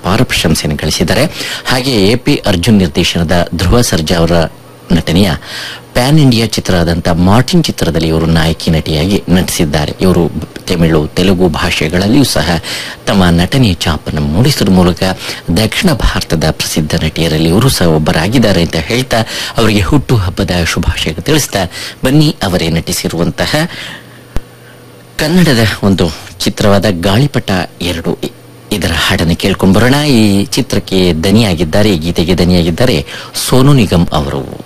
ಅಪಾರ ಪ್ರಶಂಸೆಯನ್ನು ಗಳಿಸಿದ್ದಾರೆ ಹಾಗೆ ಎ ಪಿ ಅರ್ಜುನ್ ನಿರ್ದೇಶನದ ಧ್ರುವ ಸರ್ಜಾ ಅವರ ನಟನೆಯ ಪ್ಯಾನ್ ಇಂಡಿಯಾ ಚಿತ್ರವಾದಂಥ ಮಾರ್ಟಿನ್ ಚಿತ್ರದಲ್ಲಿ ಇವರು ನಾಯಕಿ ನಟಿಯಾಗಿ ನಟಿಸಿದ್ದಾರೆ ಇವರು ತಮಿಳು ತೆಲುಗು ಭಾಷೆಗಳಲ್ಲಿಯೂ ಸಹ ತಮ್ಮ ನಟನೆಯ ಛಾಪನ್ನು ಮೂಡಿಸುವ ಮೂಲಕ ದಕ್ಷಿಣ ಭಾರತದ ಪ್ರಸಿದ್ಧ ನಟಿಯರಲ್ಲಿ ಇವರು ಸಹ ಒಬ್ಬರಾಗಿದ್ದಾರೆ ಅಂತ ಹೇಳ್ತಾ ಅವರಿಗೆ ಹುಟ್ಟು ಹಬ್ಬದ ಶುಭಾಶಯ ತಿಳಿಸ್ತಾ ಬನ್ನಿ ಅವರೇ ನಟಿಸಿರುವಂತಹ ಕನ್ನಡದ ಒಂದು ಚಿತ್ರವಾದ ಗಾಳಿಪಟ ಎರಡು ಇ- ಇದರ ಹಾಡನ್ನು ಕೇಳ್ಕೊಂಡ್ ಬರೋಣ ಈ ಚಿತ್ರಕ್ಕೆ ದನಿಯಾಗಿದ್ದಾರೆ ಈ ಗೀತೆಗೆ ದನಿಯಾಗಿದ್ದಾರೆ ಸೋನು ನಿಗಮ್ ಅವರು